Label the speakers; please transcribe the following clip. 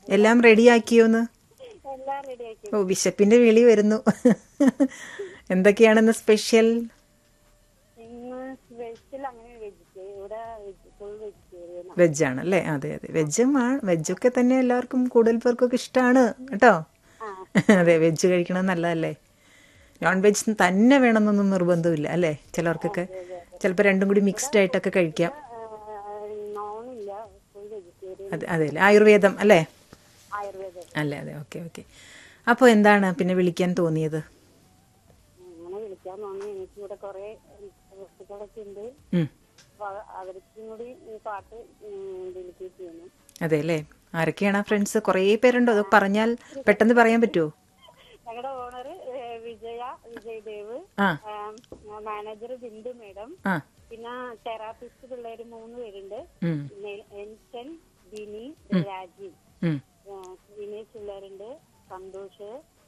Speaker 1: എല്ലാം റെഡിയാക്കിയോന്ന്
Speaker 2: എല്ലാം റെഡിയാക്കി
Speaker 1: ഓ വിശപ്പിന്റെ വിളി വരുന്നു എന്തൊക്കെയാണെന്ന് സ്പെഷ്യൽ
Speaker 2: ഇന്ന് വെജിൽ അങ്ങനെ വെജിറ്റ് ഇവിടെ ഫുൾ വെജിറ്റേറിയൻ
Speaker 1: വെജ് ആണല്ലേ അതെ അതെ വെജും ആണ് വെജൊക്കെ തന്നെ എല്ലാവർക്കും കൂടുതൽ പേർക്കൊക്കെ ഇഷ്ടമാണ് കേട്ടോ അതെ വെജ് കഴിക്കണത് നല്ലതല്ലേ നോൺ വെജ് തന്നെ വേണമെന്നൊന്നും നിർബന്ധമില്ല അല്ലേ ചിലർക്കൊക്കെ ചിലപ്പോൾ രണ്ടും കൂടി മിക്സ്ഡ് ആയിട്ടൊക്കെ കഴിക്കാം
Speaker 2: നോണില്ല ഫുൾ വെജിറ്റേറിയൻ
Speaker 1: അതെ അതെ അല്ലേ ആയുർവേദം അല്ലേ
Speaker 2: ആയുർവേദം
Speaker 1: അല്ലേ അതെ ഓക്കെ ഓക്കെ അപ്പോൾ എന്താണ് പിന്നെ വിളിക്കാൻ തോന്നിയത്
Speaker 2: അങ്ങനെ വിളിക്കാൻ തോന്നി എനിക്ക് ഇവിടെ കുറെ സുഹൃത്തുക്കളൊക്കെ ഉണ്ട്
Speaker 1: ഉം.
Speaker 2: അപ്പൊ അവ- അവർക്കും കൂടി ഈ പാട്ട് ഡെലിക്കേറ്റ് ചെയ്യുന്നു
Speaker 1: അതെ അല്ലേ ആരൊക്കെയാണ് ആ ഫ്രണ്ട്സ് കുറേ പേരുണ്ടോ അത് പറഞ്ഞാൽ പെട്ടെന്ന് പറയാൻ പറ്റുമോ
Speaker 2: ഞങ്ങളുടെ ഓണർ വിജയ വിജയ് ദേവ്
Speaker 1: ആ
Speaker 2: മാനേജർ ബിന്ദു മേഡം
Speaker 1: ആ
Speaker 2: പിന്നെ തെറാപ്പിസ്റ്റ് പിള്ളേര് മൂന്ന് പേരുണ്ട്
Speaker 1: ഉം,
Speaker 2: നെ- എൻസൻ ബിനി രാജീവ്
Speaker 1: ഉം.
Speaker 2: ആ, വിനേഷ് പിള്ളേരുണ്ട് സന്തോഷ്